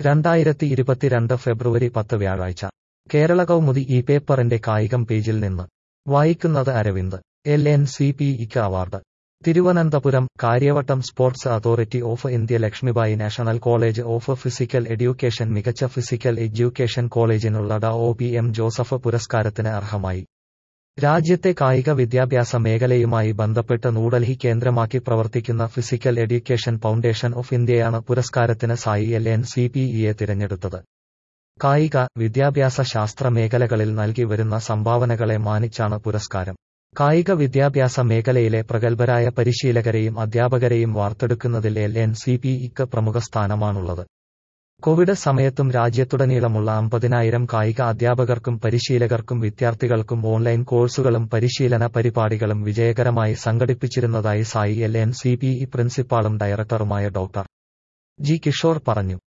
രണ്ടായിരത്തി ഇരുപത്തിരണ്ട് ഫെബ്രുവരി പത്ത് വ്യാഴാഴ്ച കേരള കൗമുദി ഈ പേപ്പറിന്റെ കായികം പേജിൽ നിന്ന് വായിക്കുന്നത് Aravind L N C P ഇക്ക് award Thiruvananthapuram Kariavattom sports authority of India Lakshmibai national college of physical education മികച്ച ഫിസിക്കൽ എഡ്യൂക്കേഷൻ കോളേജിനുള്ള ഡ ഒ പി എം ജോസഫ് പുരസ്കാരത്തിന് അർഹമായി രാജ്യത്തെ കായിക വിദ്യാഭ്യാസ മേഖലയുമായി ബന്ധപ്പെട്ട് ന്യൂഡൽഹി കേന്ദ്രമാക്കി പ്രവർത്തിക്കുന്ന ഫിസിക്കൽ എഡ്യൂക്കേഷൻ ഫൗണ്ടേഷൻ ഓഫ് ഇന്ത്യയാണ് പുരസ്കാരത്തിന് SAI L N C P ഇയെ തിരഞ്ഞെടുത്തത് കായിക വിദ്യാഭ്യാസ ശാസ്ത്ര മേഖലകളിൽ നൽകി വരുന്ന സംഭാവനകളെ മാനിച്ചാണ് പുരസ്കാരം കായിക വിദ്യാഭ്യാസ മേഖലയിലെ പ്രഗത്ഭരായ പരിശീലകരെയും അധ്യാപകരെയും വാർത്തെടുക്കുന്നതിൽ എൽ എൻ സി പി ഇക്ക് പ്രമുഖ സ്ഥാനമാണുള്ളത് കോവിഡ് സമയത്തും രാജ്യത്തുടനീളമുള്ള അമ്പതിനായിരം കായിക അധ്യാപകർക്കും പരിശീലകർക്കും വിദ്യാർത്ഥികൾക്കും ഓൺലൈൻ കോഴ്സുകളും പരിശീലന പരിപാടികളും വിജയകരമായി സംഘടിപ്പിച്ചിരുന്നതായി SAI L N C P E പ്രിൻസിപ്പാളും ഡയറക്ടറുമായ ഡോക്ടർ ജി കിഷോർ പറഞ്ഞു